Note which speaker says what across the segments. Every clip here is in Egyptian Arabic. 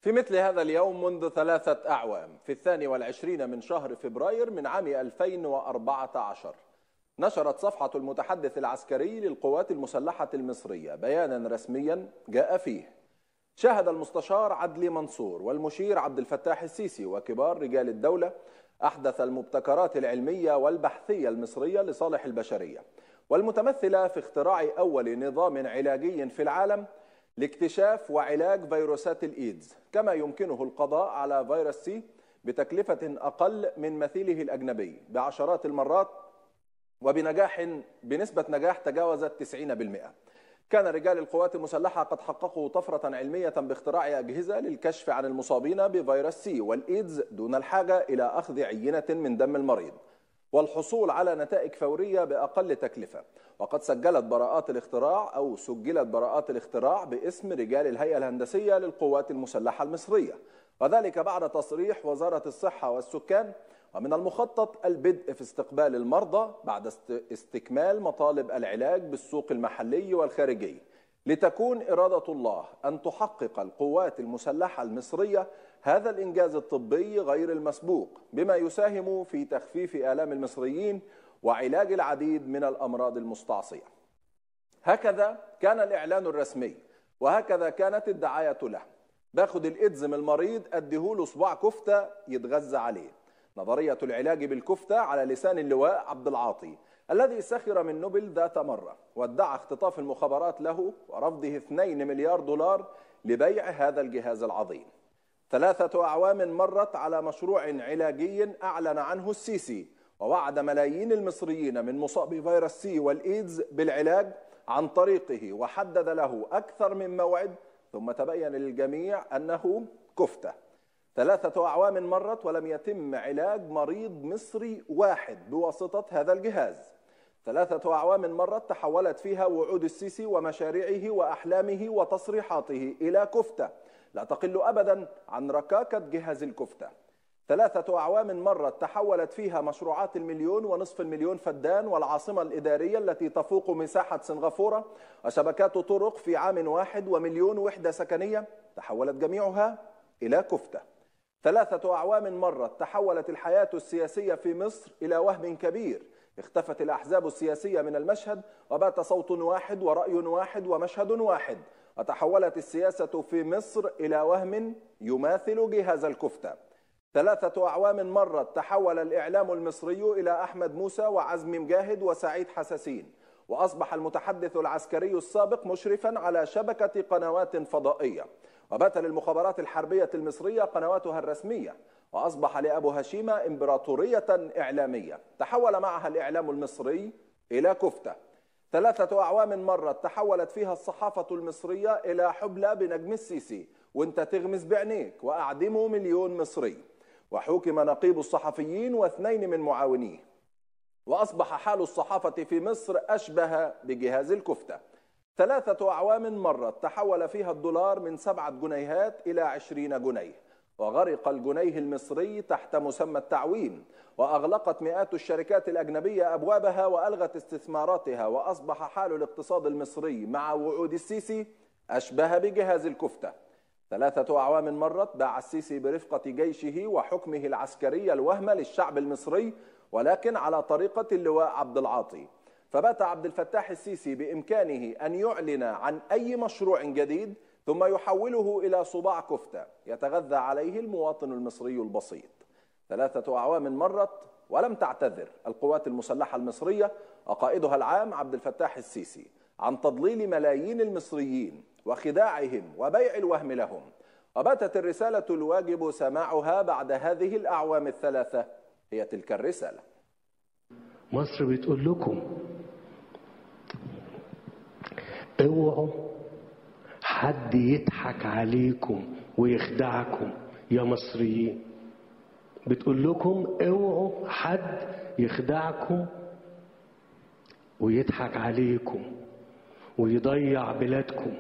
Speaker 1: في مثل هذا اليوم منذ ثلاثة أعوام في الثاني والعشرين من شهر فبراير من عام 2014 نشرت صفحة المتحدث العسكري للقوات المسلحة المصرية بيانا رسميا جاء فيه شاهد المستشار عدلي منصور والمشير عبد الفتاح السيسي وكبار رجال الدولة أحدث المبتكرات العلمية والبحثية المصرية لصالح البشرية والمتمثلة في اختراع أول نظام علاجي في العالم لاكتشاف وعلاج فيروسات الإيدز كما يمكنه القضاء على فيروس سي بتكلفة أقل من مثيله الأجنبي بعشرات المرات وبنجاح بنسبة نجاح تجاوزت 90% كان رجال القوات المسلحة قد حققوا طفرة علمية باختراع أجهزة للكشف عن المصابين بفيروس سي والإيدز دون الحاجة إلى أخذ عينة من دم المريض والحصول على نتائج فورية بأقل تكلفة وقد سجلت براءات الاختراع أو سجلت براءات الاختراع باسم رجال الهيئة الهندسية للقوات المسلحة المصرية وذلك بعد تصريح وزارة الصحة والسكان ومن المخطط البدء في استقبال المرضى بعد استكمال مطالب العلاج بالسوق المحلي والخارجي لتكون إرادة الله أن تحقق القوات المسلحة المصرية هذا الإنجاز الطبي غير المسبوق بما يساهم في تخفيف آلام المصريين وعلاج العديد من الأمراض المستعصية هكذا كان الإعلان الرسمي وهكذا كانت الدعاية له باخد الإدز من المريض أديهوله صباع كفتة يتغذى عليه نظرية العلاج بالكفتة على لسان اللواء عبد العاطي الذي سخر من نوبل ذات مرة وادعى اختطاف المخابرات له ورفضه 2 مليار دولار لبيع هذا الجهاز العظيم ثلاثة أعوام مرت على مشروع علاجي أعلن عنه السيسي ووعد ملايين المصريين من مصاب فيروس سي والإيدز بالعلاج عن طريقه وحدد له أكثر من موعد ثم تبين للجميع أنه كفتة ثلاثة أعوام مرت ولم يتم علاج مريض مصري واحد بواسطة هذا الجهاز ثلاثة أعوام مرت تحولت فيها وعود السيسي ومشاريعه وأحلامه وتصريحاته إلى كفتة لا تقل أبدا عن ركاكة جهاز الكفتة ثلاثة أعوام مرت تحولت فيها مشروعات المليون ونصف المليون فدان والعاصمة الإدارية التي تفوق مساحة سنغافورة وشبكات طرق في عام واحد ومليون وحدة سكنية تحولت جميعها إلى كفتة ثلاثة أعوام مرت تحولت الحياة السياسية في مصر إلى وهم كبير اختفت الأحزاب السياسية من المشهد وبات صوت واحد ورأي واحد ومشهد واحد وتحولت السياسة في مصر إلى وهم يماثل جهاز الكفتة ثلاثة أعوام مرت تحول الإعلام المصري إلى أحمد موسى وعزمي مجاهد وسعيد حساسين وأصبح المتحدث العسكري السابق مشرفا على شبكة قنوات فضائية وبات للمخابرات الحربية المصرية قنواتها الرسمية وأصبح لأبو هشيمة إمبراطورية إعلامية تحول معها الإعلام المصري إلى كفتة ثلاثة أعوام مرت تحولت فيها الصحافة المصرية إلى حبلى بنجم السيسي وانت تغمز بعينيك وأعدموا مليون مصري وحوكم نقيب الصحفيين واثنين من معاونيه وأصبح حال الصحافة في مصر أشبه بجهاز الكفتة ثلاثة أعوام مرت تحول فيها الدولار من سبعة جنيهات إلى عشرين جنيه وغرق الجنيه المصري تحت مسمى التعويم وأغلقت مئات الشركات الأجنبية أبوابها وألغت استثماراتها وأصبح حال الاقتصاد المصري مع وعود السيسي أشبه بجهاز الكفتة ثلاثة أعوام مرت باع السيسي برفقة جيشه وحكمه العسكري الوهم للشعب المصري ولكن على طريقة اللواء عبد العاطي فبات عبد الفتاح السيسي بإمكانه أن يعلن عن أي مشروع جديد ثم يحوله إلى صباع كفتة يتغذى عليه المواطن المصري البسيط ثلاثة أعوام مرت ولم تعتذر القوات المسلحة المصرية وقائدها العام عبد الفتاح السيسي عن تضليل ملايين المصريين وخداعهم وبيع الوهم لهم وباتت الرسالة الواجب سماعها بعد هذه الأعوام الثلاثة هي تلك الرسالة
Speaker 2: مصر بتقول لكم اوعوا حد يضحك عليكم ويخدعكم يا مصريين بتقول لكم اوعوا حد يخدعكم ويضحك عليكم ويضيع بلادكم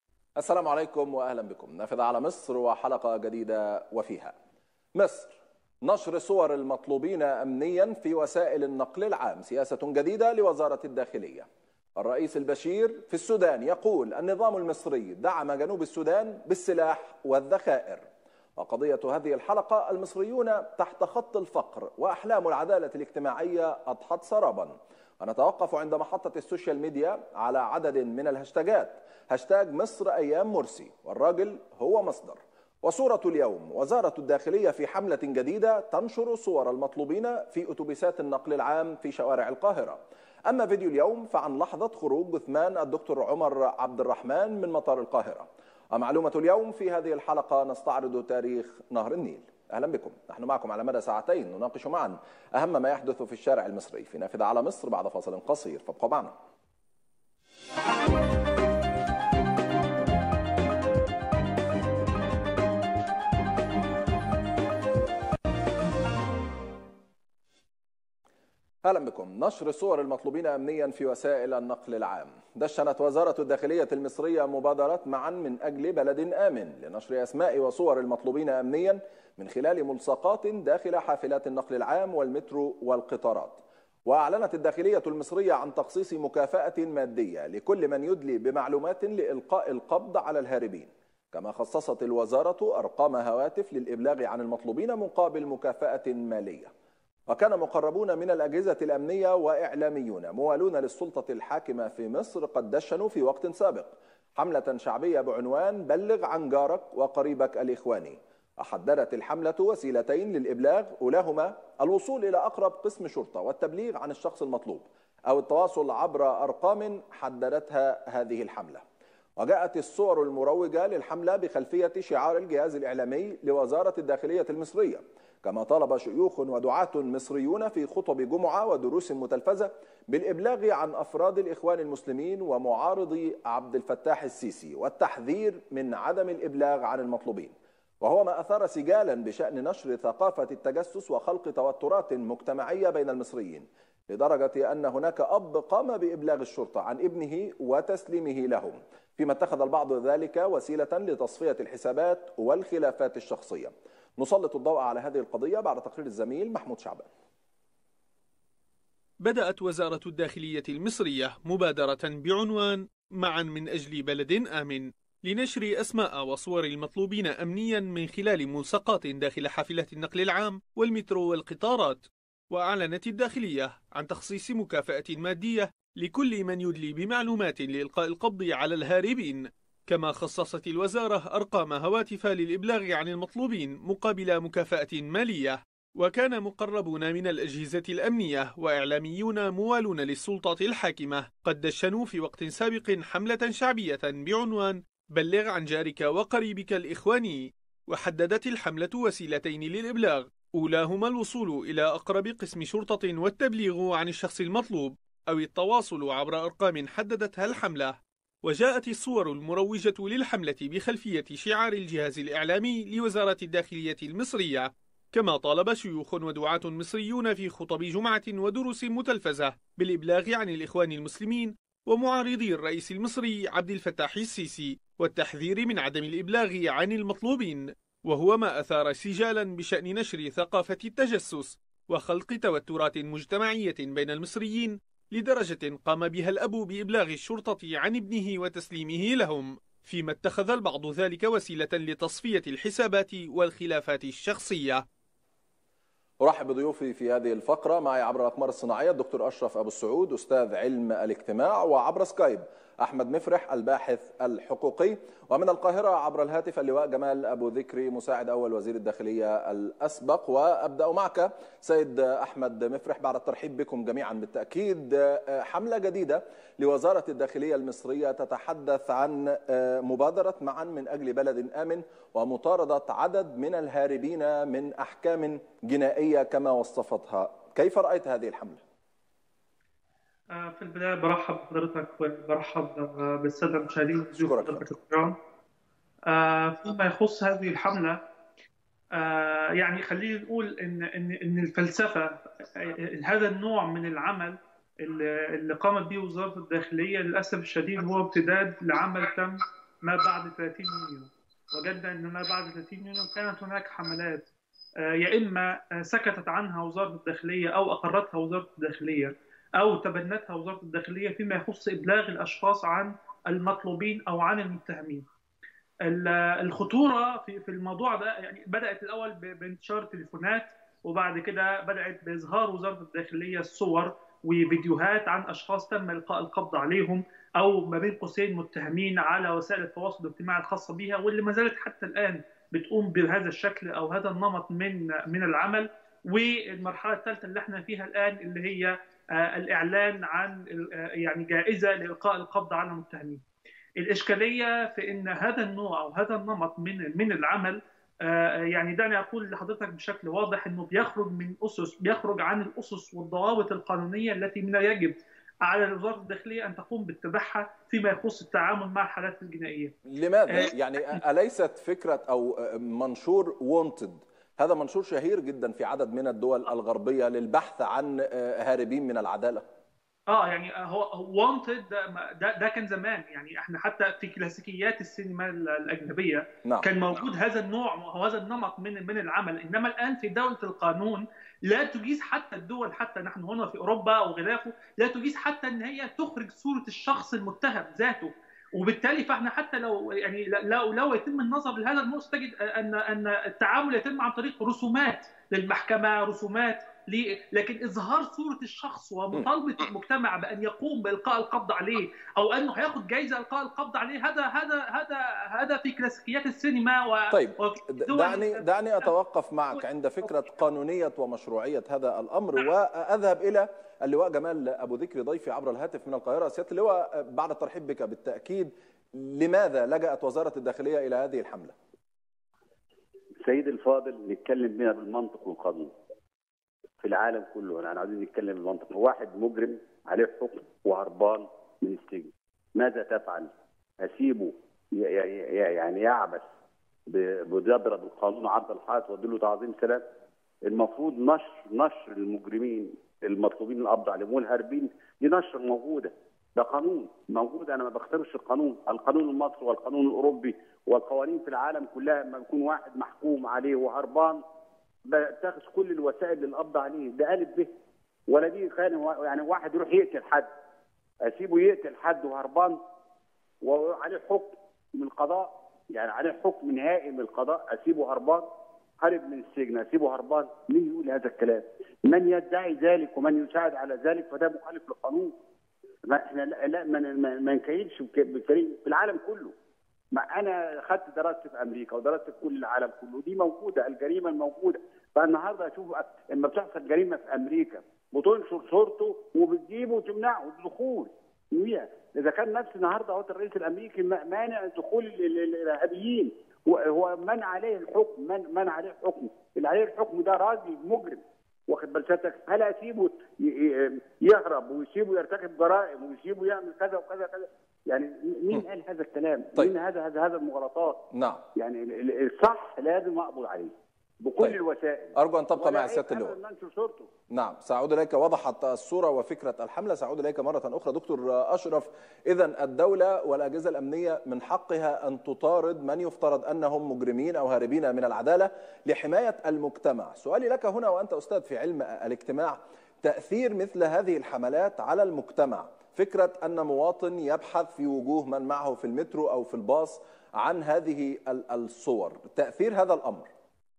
Speaker 1: السلام عليكم واهلا بكم نافذه على مصر وحلقه جديده وفيها مصر نشر صور المطلوبين أمنيا في وسائل النقل العام سياسة جديدة لوزارة الداخلية الرئيس البشير في السودان يقول النظام المصري دعم جنوب السودان بالسلاح والذخائر وقضية هذه الحلقة المصريون تحت خط الفقر وأحلام العدالة الاجتماعية أضحت سرابا ونتوقف عند محطة السوشيال ميديا على عدد من الهاشتاجات هاشتاج مصر أيام مرسي والراجل هو مصدر وصورة اليوم وزارة الداخلية في حملة جديدة تنشر صور المطلوبين في أتوبيسات النقل العام في شوارع القاهرة أما فيديو اليوم فعن لحظة خروج جثمان الدكتور عمر عبد الرحمن من مطار القاهرة ومعلومة اليوم في هذه الحلقة نستعرض تاريخ نهر النيل أهلا بكم نحن معكم على مدى ساعتين نناقش معا أهم ما يحدث في الشارع المصري في نافذة على مصر بعد فاصل قصير فابقوا معنا اهلا بكم نشر صور المطلوبين امنيا في وسائل النقل العام دشنت وزاره الداخليه المصريه مبادره معا من اجل بلد امن لنشر اسماء وصور المطلوبين امنيا من خلال ملصقات داخل حافلات النقل العام والمترو والقطارات واعلنت الداخليه المصريه عن تخصيص مكافاه ماديه لكل من يدلي بمعلومات لالقاء القبض على الهاربين كما خصصت الوزاره ارقام هواتف للابلاغ عن المطلوبين مقابل مكافاه ماليه وكان مقربون من الأجهزة الأمنية وإعلاميون موالون للسلطة الحاكمة في مصر قد دشنوا في وقت سابق حملة شعبية بعنوان بلغ عن جارك وقريبك الإخواني أحددت الحملة وسيلتين للإبلاغ أولاهما الوصول إلى أقرب قسم شرطة والتبليغ عن الشخص المطلوب أو التواصل عبر أرقام حددتها هذه الحملة وجاءت الصور المروجة للحملة بخلفية شعار الجهاز الإعلامي لوزارة الداخلية المصرية كما طالب شيوخ ودعاة مصريون في خطب جمعة ودروس متلفزة بالإبلاغ عن أفراد الإخوان المسلمين ومعارضي عبد الفتاح السيسي والتحذير من عدم الإبلاغ عن المطلوبين وهو ما أثار سجالا بشأن نشر ثقافة التجسس وخلق توترات مجتمعية بين المصريين لدرجة أن هناك أب قام بإبلاغ الشرطة عن ابنه وتسليمه لهم فيما اتخذ البعض ذلك وسيلة لتصفية الحسابات والخلافات الشخصية نسلط الضوء على هذه القضية بعد تقرير الزميل محمود شعبان
Speaker 3: بدأت وزارة الداخلية المصرية مبادرة بعنوان معا من أجل بلد آمن لنشر أسماء وصور المطلوبين أمنيا من خلال ملصقات داخل حافلات النقل العام والمترو والقطارات وأعلنت الداخلية عن تخصيص مكافأة مادية لكل من يدلي بمعلومات لإلقاء القبض على الهاربين كما خصصت الوزارة أرقام هواتف للإبلاغ عن المطلوبين مقابل مكافأة مالية وكان مقربون من الأجهزة الأمنية وإعلاميون موالون للسلطة الحاكمة قد دشنوا في وقت سابق حملة شعبية بعنوان بلغ عن جارك وقريبك الإخواني وحددت الحملة وسيلتين للإبلاغ أولاهما الوصول إلى أقرب قسم شرطة والتبليغ عن الشخص المطلوب أو التواصل عبر أرقام حددتها الحملة وجاءت الصور المروجة للحملة بخلفية شعار الجهاز الإعلامي لوزارة الداخلية المصرية كما طالب شيوخ ودعاة مصريون في خطب جمعة ودروس متلفزة بالإبلاغ عن الإخوان المسلمين ومعارضي الرئيس المصري عبد الفتاح السيسي والتحذير من عدم الإبلاغ عن المطلوبين وهو ما أثار سجالا بشأن نشر ثقافة التجسس وخلق توترات مجتمعية بين المصريين لدرجة قام بها الأب بإبلاغ الشرطة عن ابنه وتسليمه لهم فيما اتخذ البعض ذلك وسيلة لتصفية الحسابات والخلافات الشخصية
Speaker 1: أرحب بضيوفي في هذه الفقرة معي عبر الأقمار الصناعية الدكتور أشرف أبو السعود أستاذ علم الاجتماع وعبر سكايب أحمد مفرح الباحث الحقوقي ومن القاهرة عبر الهاتف اللواء جمال أبو ذكري مساعد أول وزير الداخلية الأسبق وأبدأ معك سيد أحمد مفرح بعد الترحيب بكم جميعا بالتأكيد حملة جديدة لوزارة الداخلية المصرية تتحدث عن مبادرة معا من أجل بلد آمن ومطاردة عدد من الهاربين من أحكام جنائية كما وصفتها كيف رأيت هذه الحملة؟
Speaker 4: في البداية برحب بحضرتك وبرحب بالسادة المشاهدين
Speaker 1: أشكرك
Speaker 4: الكرام فيما يخص هذه الحملة يعني خلينا نقول إن إن إن الفلسفة هذا النوع من العمل اللي قامت به وزارة الداخلية للأسف الشديد هو امتداد لعمل تم ما بعد 30 يونيو وجدنا أن ما بعد 30 يونيو كانت هناك حملات يا اما سكتت عنها وزاره الداخليه او اقرتها وزاره الداخليه او تبنتها وزاره الداخليه فيما يخص ابلاغ الاشخاص عن المطلوبين او عن المتهمين. الخطوره في في الموضوع ده يعني بدات الاول بانتشار تليفونات وبعد كده بدات باظهار وزاره الداخليه الصور وفيديوهات عن اشخاص تم القاء القبض عليهم او ما بين قوسين متهمين على وسائل التواصل الاجتماعي الخاصه بها واللي ما زالت حتى الان بتقوم بهذا الشكل او هذا النمط من من العمل والمرحله الثالثه اللي احنا فيها الان اللي هي الاعلان عن يعني جائزه لالقاء القبض على المتهمين. الاشكاليه في ان هذا النوع او هذا النمط من من العمل يعني دعني اقول لحضرتك بشكل واضح انه بيخرج من اسس بيخرج عن الاسس والضوابط القانونيه التي من يجب على وزاره الداخليه ان تقوم باتباعها فيما يخص التعامل مع الحالات الجنائيه.
Speaker 1: لماذا؟ يعني اليست فكره او منشور وونتد هذا منشور شهير جدا في عدد من الدول الغربيه للبحث عن هاربين من العداله.
Speaker 4: اه يعني هو وانتد ده, ده كان زمان يعني احنا حتى في كلاسيكيات السينما الاجنبيه نعم. كان موجود هذا النوع وهذا النمط من من العمل انما الان في دوله القانون لا تجيز حتى الدول حتى نحن هنا في اوروبا وغلافه لا تجيز حتى ان هي تخرج صوره الشخص المتهم ذاته وبالتالي فاحنا حتى لو يعني لو لو يتم النظر لهذا النص تجد ان ان التعامل يتم عن طريق رسومات للمحكمه رسومات لكن اظهار صوره الشخص ومطالبه المجتمع بان يقوم بالقاء القبض عليه او انه هياخد جائزه القاء القبض عليه هذا هذا هذا هذا في كلاسيكيات السينما و
Speaker 1: طيب دعني دعني اتوقف معك عند فكره قانونيه ومشروعيه هذا الامر واذهب الى اللواء جمال ابو ذكري ضيفي عبر الهاتف من القاهره سياده اللواء بعد الترحيب بك بالتاكيد لماذا لجأت وزاره الداخليه الى هذه الحمله؟
Speaker 5: سيد الفاضل نتكلم بنا بالمنطق والقانون في العالم كله انا عايزين نتكلم بالمنطق واحد مجرم عليه حكم وهربان من السجن ماذا تفعل؟ اسيبه يعني يعبث بيضرب القانون عرض الحائط واديله تعظيم سلام المفروض نشر نشر المجرمين المطلوبين القبض عليهم والهاربين دي نشر موجوده ده قانون موجود انا ما بختارش القانون القانون المصري والقانون الاوروبي والقوانين في العالم كلها لما يكون واحد محكوم عليه وهربان بتاخذ كل الوسائل للقبض عليه ده الف به ولا دي كان يعني واحد يروح يقتل حد اسيبه يقتل حد وهربان وعليه حكم من القضاء يعني عليه حكم نهائي من القضاء اسيبه هربان هرب من السجن اسيبه هربان مين يقول هذا الكلام؟ من يدعي ذلك ومن يساعد على ذلك فده مخالف للقانون ما احنا لا, لا ما نكيلش في العالم كله ما انا خدت دراستي في امريكا ودرست في كل العالم كله دي موجوده الجريمه الموجوده فالنهارده اشوف لما بتحصل جريمه في امريكا بتنشر صورته وبتجيبه وتمنعه الدخول اذا كان نفس النهارده هو الرئيس الامريكي مانع دخول الارهابيين هو من عليه الحكم من من عليه الحكم اللي عليه الحكم ده راجل مجرم واخد بال سيادتك هل اسيبه يهرب ويسيبه يرتكب جرائم ويسيبه يعمل كذا وكذا كذا يعني مين قال هذا الكلام؟ طيب. مين هذا هذا هذا المغالطات؟
Speaker 1: نعم
Speaker 5: يعني الصح لازم اقبض عليه بكل طيب. الوسائل
Speaker 1: ارجو ان تبقى معي سياده اللواء نعم ساعود اليك وضحت الصوره وفكره الحمله ساعود اليك مره اخرى دكتور اشرف اذا الدوله والاجهزه الامنيه من حقها ان تطارد من يفترض انهم مجرمين او هاربين من العداله لحمايه المجتمع سؤالي لك هنا وانت استاذ في علم الاجتماع تاثير مثل هذه الحملات على المجتمع فكره ان مواطن يبحث في وجوه من معه في المترو او في الباص عن هذه الصور تاثير هذا الامر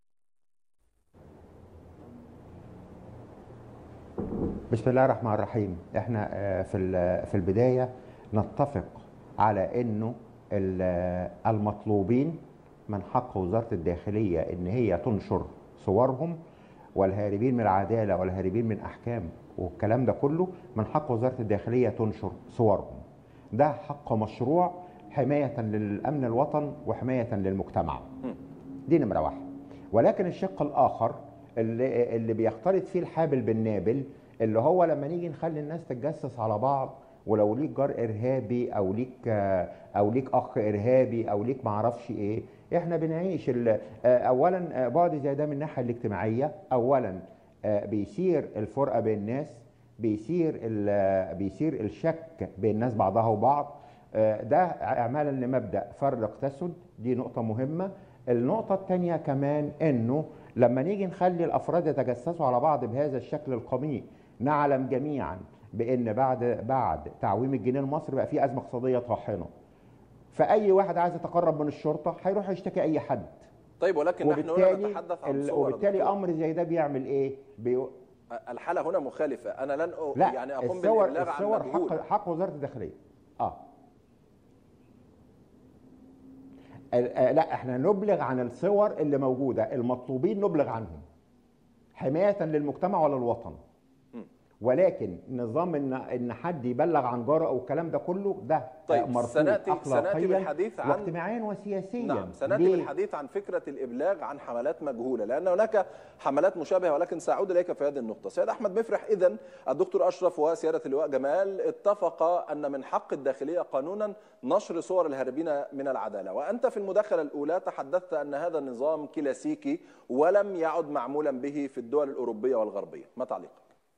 Speaker 6: بسم الله الرحمن الرحيم احنا في في البدايه نتفق على انه المطلوبين من حق وزاره الداخليه ان هي تنشر صورهم والهاربين من العداله والهاربين من احكام والكلام ده كله من حق وزاره الداخليه تنشر صورهم ده حق مشروع حمايه للامن الوطن وحمايه للمجتمع دي نمره واحد ولكن الشق الاخر اللي, اللي بيختلط فيه الحابل بالنابل اللي هو لما نيجي نخلي الناس تتجسس على بعض ولو ليك جار ارهابي او ليك او ليك اخ ارهابي او ليك معرفش ايه احنا بنعيش اولا بعد زي ده من الناحيه الاجتماعيه اولا بيثير الفرقه بين الناس بيثير بيثير الشك بين الناس بعضها وبعض ده اعمالا لمبدا فرق تسد دي نقطه مهمه النقطه الثانيه كمان انه لما نيجي نخلي الافراد يتجسسوا على بعض بهذا الشكل القميء نعلم جميعا بان بعد بعد تعويم الجنيه المصري بقى في ازمه اقتصاديه طاحنه فاي واحد عايز يتقرب من الشرطه هيروح يشتكي اي حد
Speaker 1: طيب ولكن نحن هنا
Speaker 6: وبالتالي
Speaker 1: نتحدث عن
Speaker 6: ال-
Speaker 1: صور
Speaker 6: وبالتالي
Speaker 1: دكتور.
Speaker 6: امر زي ده بيعمل ايه بي...
Speaker 1: الحالة هنا مخالفة أنا لن أ...
Speaker 6: لا
Speaker 1: يعني أقوم
Speaker 6: الصور
Speaker 1: بالإبلاغ عن
Speaker 6: الصور
Speaker 1: مجهول
Speaker 6: حق حق وزاره الداخليه اه ال- آه، لا احنا نبلغ عن الصور اللي موجوده المطلوبين نبلغ عنهم حمايه للمجتمع وللوطن ولكن نظام ان ان حد يبلغ عن جاره او الكلام ده كله ده
Speaker 1: طيب،
Speaker 6: آه، مرفوض
Speaker 1: سنأتي- سنأتي
Speaker 6: اخلاقيا
Speaker 1: بالحديث عن-
Speaker 6: واجتماعيا وسياسيا
Speaker 1: نعم سنأتي
Speaker 6: ليه؟
Speaker 1: بالحديث عن فكرة الإبلاغ عن حملات مجهولة لأن هناك حملات مشابهة ولكن سأعود إليك في هذه النقطة سيد أحمد مفرح إذا الدكتور أشرف وسيادة اللواء جمال اتفقا أن من حق الداخلية قانونا نشر صور الهاربين من العدالة وأنت في المداخلة الأولى تحدثت أن هذا النظام كلاسيكي ولم يعد معمولا به في الدول الأوروبية والغربية ما تعليقك؟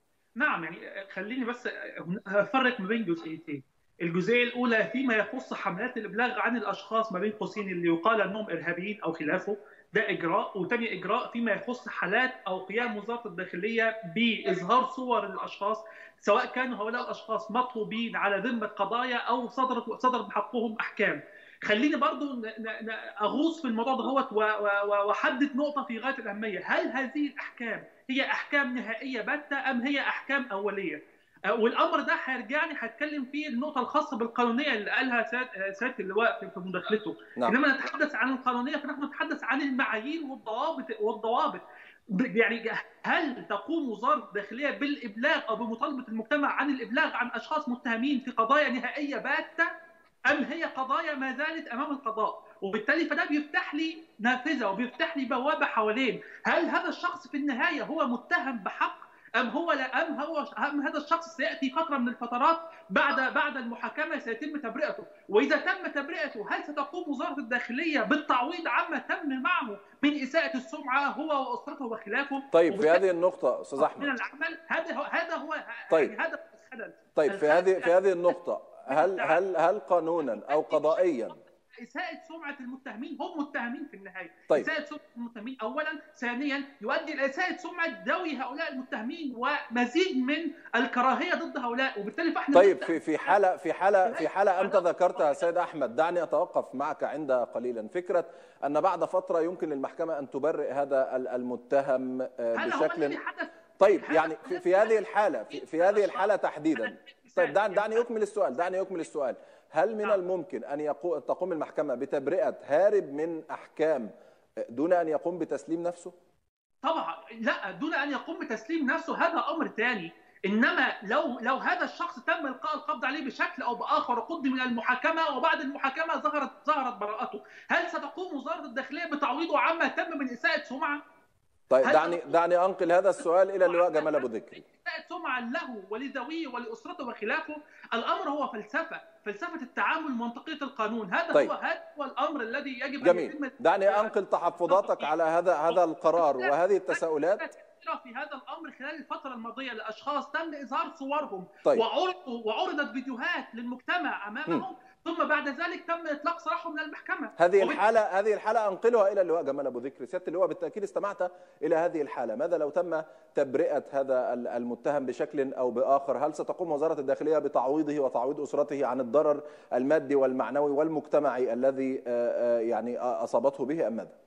Speaker 4: نعم يعني خليني بس افرق ما بين جزئيتين الجزئيه الاولى فيما يخص حملات الابلاغ عن الاشخاص ما بين قوسين اللي يقال انهم ارهابيين او خلافه ده اجراء وتاني اجراء فيما يخص حالات او قيام وزاره الداخليه باظهار صور الاشخاص سواء كانوا هؤلاء الاشخاص مطلوبين على ذمه قضايا او صدرت صدر بحقهم احكام خليني برضو ن- ن- ن- اغوص في الموضوع دهوت و- و- واحدد نقطه في غايه الاهميه هل هذه الاحكام هي احكام نهائيه باته ام هي احكام اوليه آه، والامر ده هيرجعني هتكلم فيه النقطه الخاصه بالقانونيه اللي قالها سياده آه، سيادة اللواء في- في مداخلته
Speaker 1: نعم.
Speaker 4: انما نتحدث عن القانونيه فنحن نتحدث عن المعايير والضوابط والضوابط ب- يعني هل تقوم وزاره الداخليه بالابلاغ او بمطالبه المجتمع عن الابلاغ عن اشخاص متهمين في قضايا نهائيه باته ام هي قضايا ما زالت امام القضاء وبالتالي فده بيفتح لي نافذه وبيفتح لي بوابه حوالين هل هذا الشخص في النهايه هو متهم بحق ام هو لا ام هو ام هذا الشخص سياتي فتره من الفترات بعد بعد المحاكمه سيتم تبرئته واذا تم تبرئته هل ستقوم وزاره الداخليه بالتعويض عما تم معه من اساءه السمعه هو واسرته وخلافه
Speaker 1: طيب في
Speaker 4: وبالتالي
Speaker 1: هذه النقطة أستاذ
Speaker 4: من
Speaker 1: أحمد
Speaker 4: العمل هذا هو هذا هو
Speaker 1: طيب.
Speaker 4: يعني هذا الخلل
Speaker 1: طيب في هذه في هذه النقطة هل هل هل قانونا أو قضائيا
Speaker 4: اساءة سمعة المتهمين هم متهمين في النهاية
Speaker 1: طيب.
Speaker 4: اساءة سمعة المتهمين اولا ثانيا يؤدي الى اساءة سمعة ذوي هؤلاء المتهمين ومزيد من الكراهية ضد هؤلاء وبالتالي فاحنا
Speaker 1: طيب
Speaker 4: نبدأ-
Speaker 1: في في حالة في حالة في حالة أنت ذكرتها سيد أحمد دعني أتوقف معك عند قليلا فكرة أن بعد فترة يمكن للمحكمة أن تبرئ هذا ال- المتهم آه،
Speaker 4: هذا هو
Speaker 1: بشكل
Speaker 4: الذي حدث
Speaker 1: طيب
Speaker 4: هذا
Speaker 1: يعني
Speaker 4: هو
Speaker 1: في,
Speaker 4: الذي
Speaker 1: في هذه
Speaker 4: حدث.
Speaker 1: الحالة في, في هذه الحالة تحديدا طيب دعني دعني أكمل السؤال دعني أكمل السؤال هل من
Speaker 4: نعم.
Speaker 1: الممكن أن يقو تقوم المحكمة بتبرئة هارب من أحكام آه، دون أن يقوم بتسليم نفسه؟
Speaker 4: طبعا لا دون ان يقوم بتسليم نفسه هذا امر ثاني انما لو لو هذا الشخص تم القاء القبض عليه بشكل او باخر وقدم الى المحاكمه وبعد المحاكمه ظهرت ظهرت براءته هل ستقوم وزاره الداخليه بتعويضه عما تم من اساءه سمعه
Speaker 1: طيب
Speaker 4: هل
Speaker 1: دعني
Speaker 4: تقوم-
Speaker 1: دعني أنقل هذا السؤال إلى اللواء جمال أبو ذكري
Speaker 4: اساءة سمعة له ولذويه ولأسرته وخلافه الأمر هو فلسفة فلسفة التعامل منطقية القانون هذا
Speaker 1: طيب.
Speaker 4: هو هذا هو الأمر الذي يجب أن
Speaker 1: جميل
Speaker 4: يتم
Speaker 1: دعني أنقل تحفظاتك على هذا هذا القرار وهذه التساؤلات
Speaker 4: كثيرة في هذا الامر خلال الفتره الماضيه لاشخاص تم اظهار صورهم
Speaker 1: طيب.
Speaker 4: وعرضوا وعرضت فيديوهات للمجتمع امامهم ثم بعد ذلك تم اطلاق سراحهم من المحكمه
Speaker 1: هذه
Speaker 4: وبالتالي
Speaker 1: الحالة هذه الحالة أنقلها إلى اللواء جمال أبو ذكري سيادة اللواء بالتأكيد استمعت إلى هذه الحالة ماذا لو تم تبرئة هذا ال- المتهم بشكل أو بآخر هل ستقوم وزارة الداخلية بتعويضه وتعويض أسرته عن الضرر المادي والمعنوي والمجتمعي الذي آه، آه، يعني أصابته به أم ماذا؟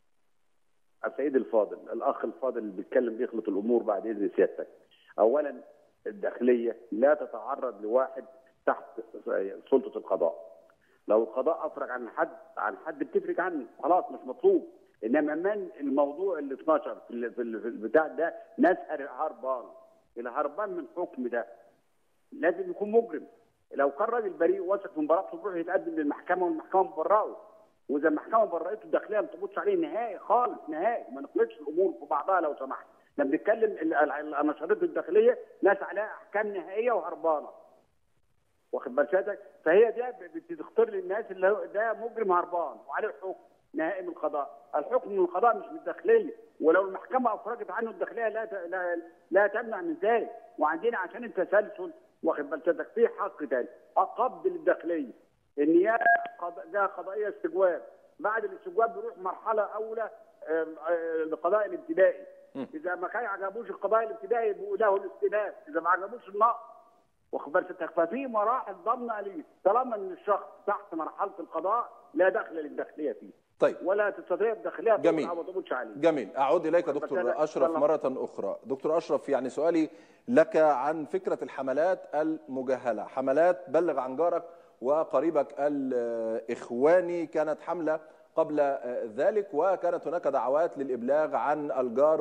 Speaker 5: السيد الفاضل الاخ الفاضل اللي بيتكلم بيخلط الامور بعد اذن سيادتك اولا الداخليه لا تتعرض لواحد تحت سلطه القضاء لو القضاء افرج عن حد عن حد بتفرج عنه خلاص مش مطلوب انما من الموضوع اللي اتنشر في ال- في ال- في البتاع ده ناس هربان الهربان من الحكم ده لازم يكون مجرم لو كان راجل بريء واثق من براءته بيروح يتقدم للمحكمه والمحكمه مبرئه واذا المحكمه برئته الداخليه ما تبصش عليه نهائي خالص نهائي ما نخلطش الامور في بعضها لو سمحت احنا بنتكلم ال- ال- ال- نشرته الداخليه ناس عليها احكام نهائيه وهربانه واخد بال سيادتك فهي دي ب- بتختار للناس اللي هو ده مجرم هربان وعليه الحكم نهائي من القضاء الحكم من القضاء مش من الداخليه ولو المحكمه افرجت عنه الداخليه لا ت- لا, لا تمنع من ذلك وعندنا عشان التسلسل واخد بال سيادتك في حق تاني قبض للداخليه النيابه قض- ده قضائيه استجواب بعد الاستجواب بيروح مرحله اولى آم، آه، القضاء الابتدائي اذا ما كان عجبوش القضاء الابتدائي يبقوا له الاستئناف اذا ما عجبوش النقص واخد بالك ففي مراحل ضمن اليه طالما ان الشخص تحت مرحله القضاء لا دخل للداخليه فيه
Speaker 1: طيب
Speaker 5: ولا تستطيع الداخليه
Speaker 1: جميل.
Speaker 5: تقول ما تقبضش عليه
Speaker 1: جميل أعود إليك
Speaker 5: بس
Speaker 1: دكتور
Speaker 5: أنا-
Speaker 1: أشرف
Speaker 5: يلا.
Speaker 1: مرة أخرى دكتور أشرف يعني سؤالي لك عن فكرة الحملات المجهلة حملات بلغ عن جارك وقريبك الإخواني كانت حملة قبل ذلك وكانت هناك دعوات للإبلاغ عن الجار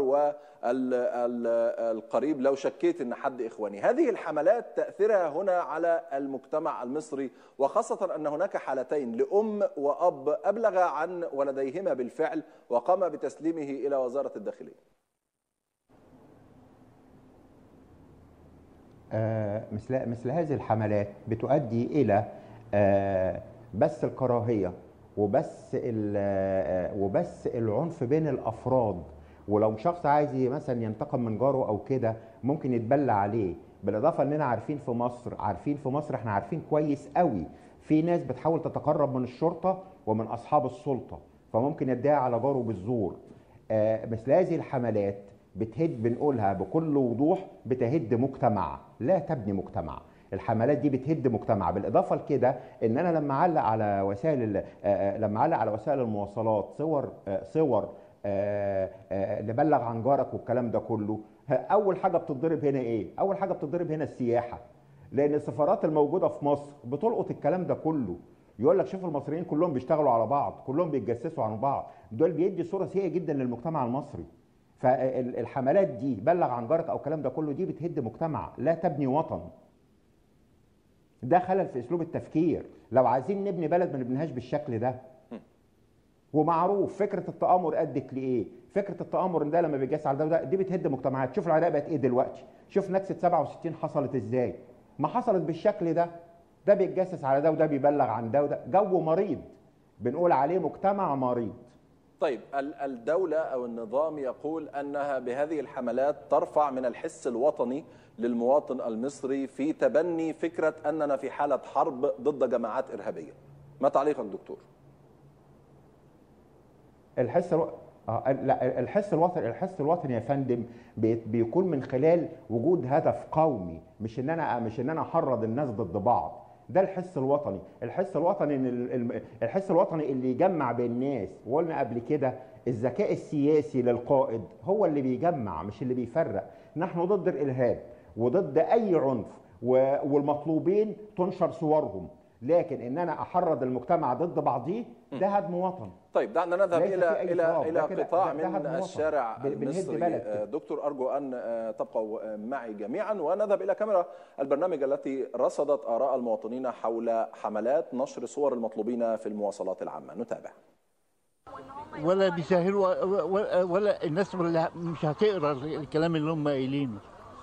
Speaker 1: والقريب لو شكيت أن حد إخواني هذه الحملات تأثيرها هنا على المجتمع المصري وخاصة أن هناك حالتين لأم وأب أبلغ عن ولديهما بالفعل وقام بتسليمه إلى وزارة الداخلية
Speaker 6: آه، مثل مثل هذه الحملات بتؤدي الى آه، بث الكراهيه وبث ال- آه، وبث العنف بين الافراد ولو شخص عايز ي- مثلا ينتقم من جاره او كده ممكن يتبلى عليه بالاضافه اننا عارفين في مصر عارفين في مصر احنا عارفين كويس قوي في ناس بتحاول تتقرب من الشرطه ومن اصحاب السلطه فممكن يدعي على جاره بالزور آه، مثل هذه الحملات بتهد بنقولها بكل وضوح بتهد مجتمع لا تبني مجتمع الحملات دي بتهد مجتمع بالاضافه لكده ان انا لما اعلق على وسائل ال- آه، آه، لما اعلق على وسائل المواصلات صور آه، صور آه، آه، نبلغ عن جارك والكلام ده كله ه- اول حاجه بتتضرب هنا ايه اول حاجه بتتضرب هنا السياحه لان السفارات الموجوده في مصر بتلقط الكلام ده كله يقول لك شوف المصريين كلهم بيشتغلوا على بعض كلهم بيتجسسوا عن بعض دول بيدي صوره سيئه جدا للمجتمع المصري فالحملات دي بلغ عن جارك او الكلام ده كله دي بتهد مجتمع لا تبني وطن ده خلل في اسلوب التفكير لو عايزين نبني بلد ما نبنيهاش بالشكل ده ومعروف فكره التآمر ادت لايه؟ فكره التآمر ده لما بيجاس على ده وده دي بتهد مجتمعات، شوف العراق بقت ايه دلوقتي؟ شوف نكسه 67 حصلت ازاي؟ ما حصلت بالشكل ده ده بيتجسس على ده وده بيبلغ عن ده وده جو مريض بنقول عليه مجتمع مريض
Speaker 1: طيب ال- الدولة أو النظام يقول أنها بهذه الحملات ترفع من الحس الوطني للمواطن المصري في تبني فكرة أننا في حالة حرب ضد جماعات إرهابية ما تعليقك دكتور؟
Speaker 6: الحس الو... آه لا الحس الوطني الحس الوطني يا فندم بي- بيكون من خلال وجود هدف قومي مش ان انا مش ان انا احرض الناس ضد بعض ده الحس الوطني الحس الوطني ان ال- الم- الحس الوطني اللي يجمع بين الناس وقلنا قبل كده الذكاء السياسي للقائد هو اللي بيجمع مش اللي بيفرق نحن ضد الارهاب وضد اي عنف و- والمطلوبين تنشر صورهم لكن ان انا احرض المجتمع ضد بعضيه ده هدم وطن
Speaker 1: طيب دعنا نذهب
Speaker 6: ليس
Speaker 1: الى
Speaker 6: في أي
Speaker 1: الى
Speaker 6: فراغ.
Speaker 1: الى
Speaker 6: ده كده-
Speaker 1: قطاع
Speaker 6: ده- ده
Speaker 1: من
Speaker 6: هدم وطن.
Speaker 1: الشارع
Speaker 6: بن- بنهد
Speaker 1: المصري
Speaker 6: بلد
Speaker 1: آه،
Speaker 6: كده.
Speaker 1: دكتور ارجو ان آه، تبقوا آه، معي جميعا ونذهب الى كاميرا البرنامج التي رصدت اراء المواطنين حول حملات نشر صور المطلوبين في المواصلات العامه نتابع
Speaker 7: ولا بيسهلوا ولا, ولا الناس ولا مش هتقرا الكلام اللي هم قايلينه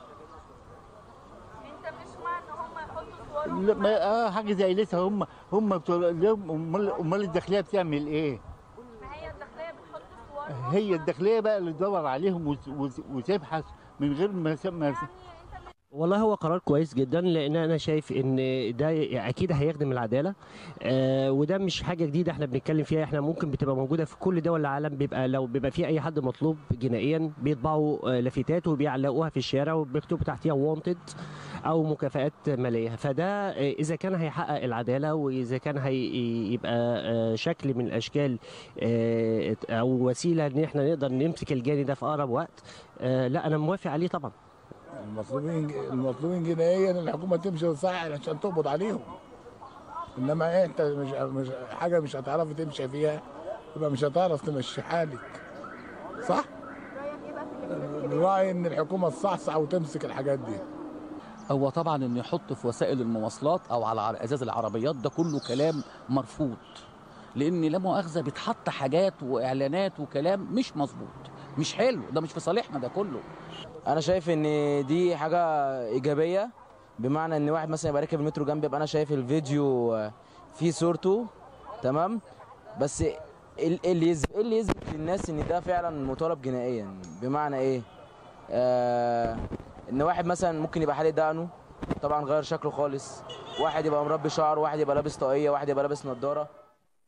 Speaker 8: انت مش مع ان هم يحطوا صورهم
Speaker 7: لا ما اه حاجه زي لسه هم هم بتوع لهم- امال امال الداخليه بتعمل ايه؟
Speaker 8: ما هي الداخليه بتحط صورهم
Speaker 7: هي الداخليه بقى اللي تدور عليهم وت- وت- وتبحث من غير ما س- ما
Speaker 8: يعني انت مش
Speaker 9: والله هو قرار كويس جدا لان انا شايف ان ده اكيد هيخدم العداله آه وده مش حاجه جديده احنا بنتكلم فيها احنا ممكن بتبقى موجوده في كل دول العالم بيبقى لو بيبقى في اي حد مطلوب جنائيا بيطبعوا آه لافتات وبيعلقوها في الشارع وبيكتبوا تحتيها وونتد او مكافآت ماليه فده آه، اذا كان هيحقق العداله واذا كان هيبقى آه، شكل من الاشكال آه، او وسيله ان احنا نقدر نمسك الجاني ده في اقرب وقت آه، لا انا موافق عليه طبعا
Speaker 10: المطلوبين المطلوبين جنائيا الحكومه تمشي صح عشان تقبض عليهم انما إيه انت مش مش حاجه مش هتعرف تمشي فيها يبقى مش هتعرف تمشي حالك صح؟ رايي ان الحكومه تصحصح وتمسك الحاجات دي
Speaker 11: هو طبعا انه يحط في وسائل المواصلات او على ع- ازاز العربيات ده كله كلام مرفوض لان لا مؤاخذه بيتحط حاجات واعلانات وكلام مش مظبوط مش حلو ده مش في صالحنا ده كله
Speaker 12: انا شايف ان دي حاجه ايجابيه بمعنى ان واحد مثلا يبقى راكب المترو جنبي يبقى انا شايف الفيديو آه، فيه صورته تمام بس ال- اللي يثبت اللي يثبت للناس ان ده فعلا مطالب جنائيا بمعنى ايه آه ان واحد مثلا ممكن يبقى حالق دقنه طبعا غير شكله خالص واحد يبقى مربي شعره واحد يبقى لابس طاقيه واحد يبقى لابس نظاره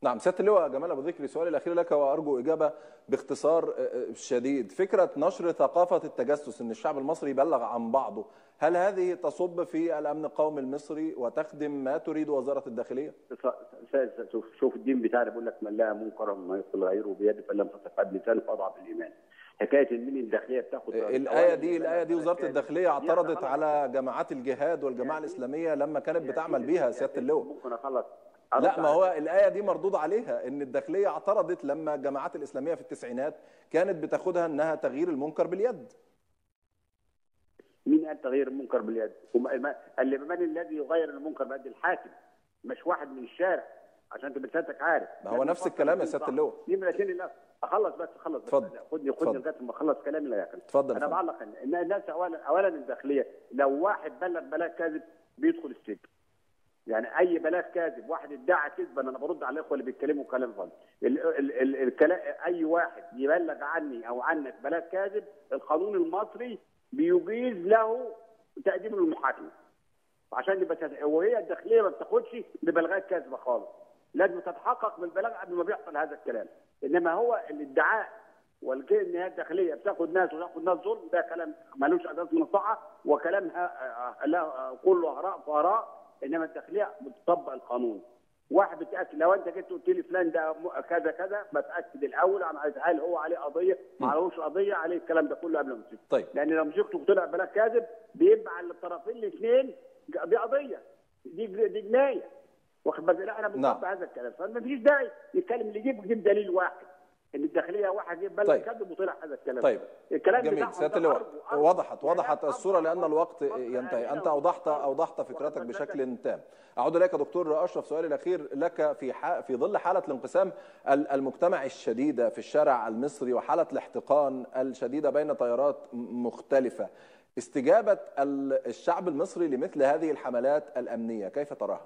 Speaker 1: نعم سياده اللواء جمال ابو ذكري سؤالي الاخير لك وارجو اجابه باختصار آه، آه، شديد فكره نشر ثقافه التجسس ان الشعب المصري يبلغ عن بعضه هل هذه تصب في الامن القومي المصري وتخدم ما تريد وزاره الداخليه
Speaker 5: س- س- شوف شوف الدين بتاعنا بيقول لك من لا منكرا ما يقتل غيره بيده فلم تصف بلسانه فاضعف الايمان حكايه ان الداخليه بتاخد
Speaker 1: الايه دي الايه دي وزاره الداخليه اعترضت
Speaker 5: خلاص.
Speaker 1: على جماعات الجهاد والجماعه الاسلاميه لما كانت بتعمل بيها سياده اللواء
Speaker 5: ممكن اخلص
Speaker 1: لا ما هو الآية دي مردود عليها إن الداخلية اعترضت لما الجماعات الإسلامية في التسعينات كانت بتاخدها إنها تغيير المنكر باليد
Speaker 5: مين قال تغيير المنكر باليد؟ وما- ما- اللي من الذي يغير المنكر بيد الحاكم مش واحد من الشارع عشان تبقى سيادتك عارف
Speaker 1: ما هو نفس الكلام يا سيادة اللواء
Speaker 5: نمرة اثنين لا اخلص بس اخلص بس
Speaker 1: اتفضل.
Speaker 5: خدني
Speaker 1: اتفضل.
Speaker 5: خدني لغايه ما اخلص كلامي لا يا أخي.
Speaker 1: اتفضل يا
Speaker 5: انا
Speaker 1: فندم.
Speaker 5: بعلق ان إن الناس اولا اولا الداخليه لو واحد بلغ بلاغ كاذب بيدخل السجن يعني اي بلاغ كاذب واحد ادعى كذبا انا برد على الاخوه اللي بيتكلموا كلام فاضي ال- ال- ال- الكلام اي واحد يبلغ عني او عنك بلاغ كاذب القانون المصري بيجيز له تقديمه للمحاكمه عشان يبقى تت- وهي الداخليه ما بتاخدش ببلاغات كاذبه خالص لازم تتحقق بالبلاغ قبل ما بيحصل هذا الكلام انما هو الادعاء والكي ان هي الداخليه بتاخد ناس وتاخد ناس ظلم ده كلام ملوش اساس من الصحه وكلام ها- ه- لا كله هراء فهراء انما الداخليه بتطبق القانون واحد بتاكد لو انت جيت قلت لي فلان ده م- كذا كذا بتاكد الاول انا عايز هل هو عليه قضيه ما عليهوش قضيه عليه الكلام ده كله قبل ما تمسكه
Speaker 1: طيب
Speaker 5: لان لو مسكته وطلع بلاغ كاذب بيبقى على الطرفين الاثنين دي قضيه دي دي جنايه واخد بالك لا انا بطبق هذا الكلام فما فيش داعي نتكلم اللي يجيب يجيب دليل واحد ان الداخليه واحد يجيب بلغ
Speaker 1: طيب.
Speaker 5: كاذب وطلع هذا الكلام
Speaker 1: طيب
Speaker 5: الكلام
Speaker 1: جميل
Speaker 5: بتاعهم
Speaker 1: سياده
Speaker 5: ده
Speaker 1: اللواء
Speaker 5: أرجو- أرجو
Speaker 1: وضحت وضحت الصوره لان الوقت ينتهي انت اوضحت اوضحت فكرتك بشكل تام اعود اليك دكتور اشرف سؤالي الاخير لك في ح... في ظل حاله الانقسام ال- المجتمع الشديده في الشارع المصري وحاله الاحتقان الشديده بين تيارات م- مختلفه استجابه ال- الشعب المصري لمثل هذه الحملات الامنيه كيف تراها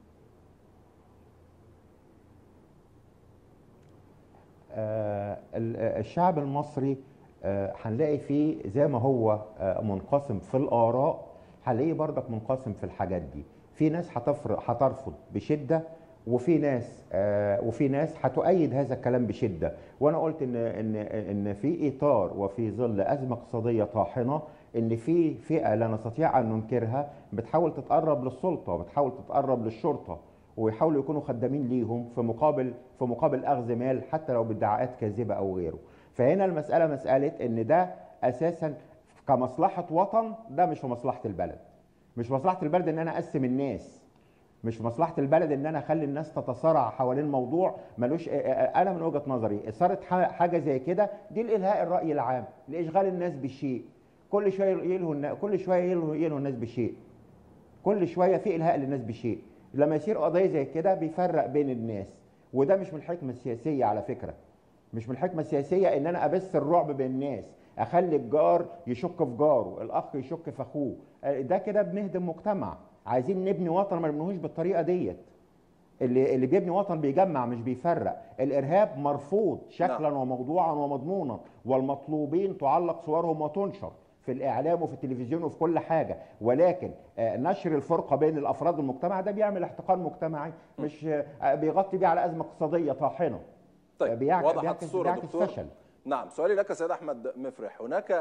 Speaker 6: آه، ال- آه، الشعب المصري آه، هنلاقي فيه زي ما هو آه، منقسم في الآراء هنلاقيه برضك منقسم في الحاجات دي في ناس هتفر- هترفض بشدة وفي ناس آه، وفي ناس هتؤيد هذا الكلام بشدة وانا قلت ان ان ان في اطار وفي ظل ازمة اقتصادية طاحنة ان في فئة لا نستطيع ان ننكرها بتحاول تتقرب للسلطة وبتحاول تتقرب للشرطة ويحاولوا يكونوا خدامين ليهم في مقابل في مقابل اخذ مال حتى لو بادعاءات كاذبه او غيره فهنا المساله مساله ان ده اساسا كمصلحه وطن ده مش في مصلحه البلد مش في مصلحه البلد ان انا اقسم الناس مش في مصلحه البلد ان انا اخلي الناس تتصارع حوالين موضوع ملوش انا من وجهه نظري اثاره ح- حاجه زي كده دي لالهاء الراي العام لاشغال الناس بالشيء كل شويه يلهوا النا- كل شويه يلهوا يلهوا الناس بشيء كل شويه في الهاء للناس بشيء لما يصير قضيه زي كده بيفرق بين الناس وده مش من الحكمه السياسيه على فكره مش من الحكمه السياسيه ان انا ابث الرعب بين الناس اخلي الجار يشك في جاره الاخ يشك في اخوه آه، ده كده بنهدم مجتمع عايزين نبني وطن ما نبنيهوش بالطريقه ديت اللي اللي بيبني وطن بيجمع مش بيفرق الارهاب مرفوض شكلا وموضوعا ومضمونا والمطلوبين تعلق صورهم وتنشر في الاعلام وفي التلفزيون وفي كل حاجه ولكن آه، نشر الفرقه بين الافراد المجتمع ده بيعمل احتقان مجتمعي مش آه، بيغطي بيه على ازمه اقتصاديه طاحنه
Speaker 1: طيب
Speaker 6: بيعكس-
Speaker 1: وضحت
Speaker 6: بيعكس-
Speaker 1: الصوره
Speaker 6: بيعكس
Speaker 1: دكتور
Speaker 6: فشل.
Speaker 1: نعم سؤالي لك سيد احمد مفرح هناك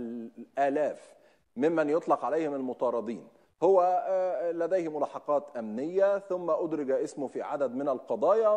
Speaker 1: الالاف ممن يطلق عليهم المطاردين هو آه، لديه ملاحقات امنيه ثم ادرج اسمه في عدد من القضايا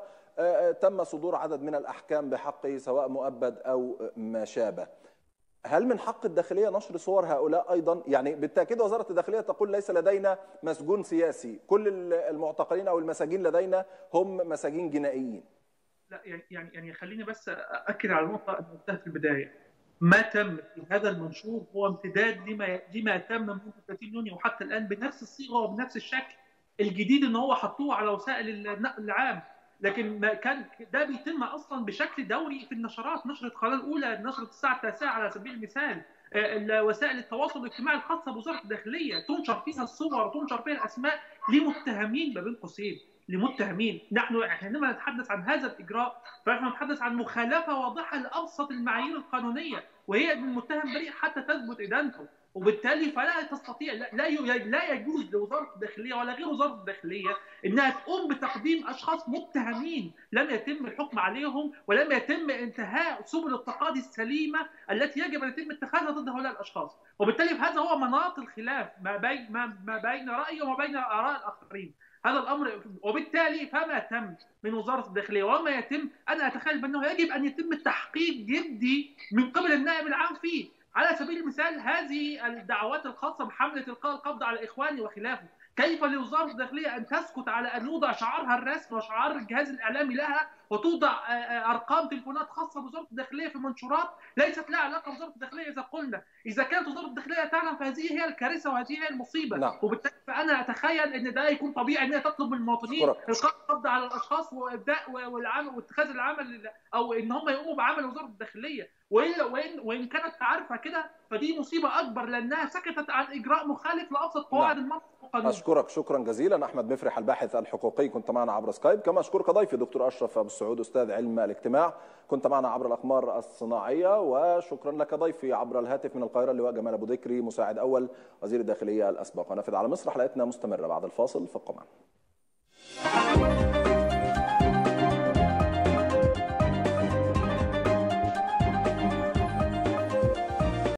Speaker 1: وتم صدور عدد من الاحكام بحقه سواء مؤبد او ما شابه هل من حق الداخليه نشر صور هؤلاء ايضا يعني بالتاكيد وزاره الداخليه تقول ليس لدينا مسجون سياسي كل المعتقلين او المساجين لدينا هم مساجين جنائيين
Speaker 4: لا يعني يعني يعني خليني بس اكد على نقطه انا قلتها في البدايه ما تم في هذا المنشور هو امتداد لما لما تم منذ 30 يونيو وحتى الان بنفس الصيغه وبنفس الشكل الجديد ان هو حطوه على وسائل النقل العام لكن ما كان ده بيتم اصلا بشكل دوري في النشرات نشره القناه الاولى نشره الساعه التاسعه على سبيل المثال آه، وسائل التواصل الاجتماعي الخاصه بوزاره الداخليه تنشر فيها الصور وتنشر فيها الاسماء لمتهمين ما بين قوسين لمتهمين نحن حينما نتحدث عن هذا الاجراء فنحن نتحدث عن مخالفه واضحه لابسط المعايير القانونيه وهي ان المتهم بريء حتى تثبت ادانته وبالتالي فلا تستطيع لا لا ي- لا يجوز لوزاره الداخليه ولا غير وزاره الداخليه انها تقوم بتقديم اشخاص متهمين لم يتم الحكم عليهم ولم يتم انتهاء سبل التقاضي السليمه التي يجب ان يتم اتخاذها ضد هؤلاء الاشخاص وبالتالي هذا هو مناط الخلاف ما بين ما, ما بين رايي وما بين اراء الاخرين هذا الامر وبالتالي فما تم من وزاره الداخليه وما يتم انا اتخيل بانه يجب ان يتم التحقيق جدي من قبل النائب العام فيه على سبيل المثال هذه الدعوات الخاصه بحمله القاء القبض على اخواني وخلافه كيف لوزاره الداخليه ان تسكت على ان يوضع شعارها الرسمي وشعار الجهاز الاعلامي لها وتوضع آه، آه، ارقام تليفونات خاصه بوزاره الداخليه في منشورات ليست لها علاقه بوزاره الداخليه اذا قلنا اذا كانت وزاره الداخليه تعلم فهذه هي الكارثه وهذه هي المصيبه
Speaker 1: نعم.
Speaker 4: وبالتالي فانا اتخيل ان ده يكون طبيعي ان هي تطلب من المواطنين
Speaker 1: أشكرك.
Speaker 4: القاء القبض على الاشخاص وابداء والعمل واتخاذ العمل او ان هم يقوموا بعمل وزاره الداخليه والا وان وان كانت عارفه كده فدي مصيبه اكبر لانها سكتت عن اجراء مخالف لابسط قواعد
Speaker 1: نعم.
Speaker 4: المنطق والقانون
Speaker 1: أشكرك شكرا جزيلا أحمد مفرح الباحث الحقوقي كنت معنا عبر سكايب كما أشكرك ضيفي دكتور أشرف أبو السعود أستاذ علم الاجتماع كنت معنا عبر الأقمار الصناعية وشكرا لك ضيفي عبر الهاتف من القاهرة اللواء جمال أبو ذكري مساعد أول وزير الداخلية الأسبق ونفذ على مصر حلقتنا مستمرة بعد الفاصل فابقوا معنا